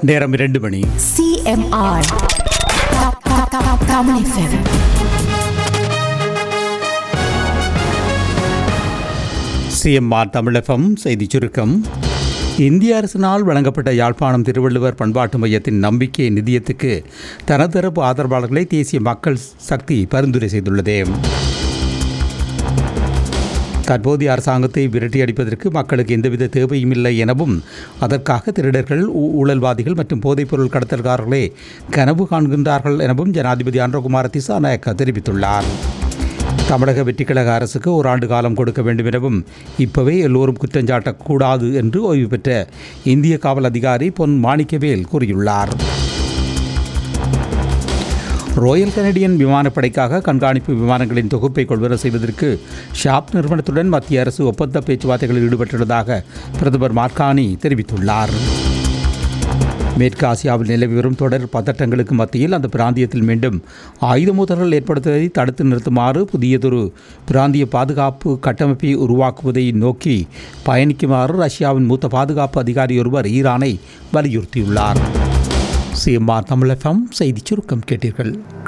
நேரம் இரண்டு மணி CMR. Ka- ka- ka- Kamu FM. CMR Tamilagam செய்திச் சுருக்கம் இந்திய அரசினால் வழங்கப்பட்ட யாழ்ப்பாணம் திருவள்ளுவர் பண்பாட்டு மையத்தின் நம்பிக்கை நிதியத்துக்கு தனதரப்பு ஆதரவாளர்களை தேசிய மக்கள் சக்தி பரிந்துரை செய்துள்ளது தற்போதைய அரசாங்கத்தை விரட்டியடிப்பதற்கு மக்களுக்கு எந்தவித தேவையும் இல்லை எனவும் அதற்காக திருடர்கள் ஊ- ஊழல்வாதிகள் மற்றும் போதைப்பொருள் கடத்தல்காரர்களே கனவு காண்கின்றார்கள் எனவும் ஜனாதிபதி அன்றகுமார திசாநாயக்க தெரிவித்துள்ளார் தமிழக வெற்றிக்கழக அரசுக்கு ஒரு ஆண்டு காலம் கொடுக்க வேண்டும் எனவும் இப்பவே எல்லோரும் குற்றஞ்சாட்டக்கூடாது என்று ஓய்வு பெற்ற இந்திய காவல் அதிகாரி பொன் மாணிக்கவேல் கூறியுள்ளார் ராயல் கனடியன் விமானப்படைக்காக கண்காணிப்பு விமானங்களின் தொகுப்பை கொள்வனவு செய்வதற்கு ஷாப் நிறுவனத்துடன் மத்திய அரசு ஒப்பந்த பேச்சுவார்த்தைகளில் ஈடுபட்டுள்ளதாக பிரதமர் மார்கானி தெரிவித்துள்ளார் மேற்கு ஆசியாவில் நிலவி வரும் தொடர் பதட்டங்களுக்கு மத்தியில் அந்த பிராந்தியத்தில் மீண்டும் ஆயுத மோதல்கள் ஏற்படுத்துவதை தடுத்து நிறுத்துமாறு புதியதொரு பிராந்திய பாதுகாப்பு கட்டமைப்பை உருவாக்குவதை நோக்கி பயணிக்குமாறு ரஷ்யாவின் மூத்த பாதுகாப்பு அதிகாரி ஒருவர் ஈரானை வலியுறுத்தியுள்ளார் சிஎம்ஆர் தமிழகம் செய்திச் சுருக்கம் கேட்டீர்கள்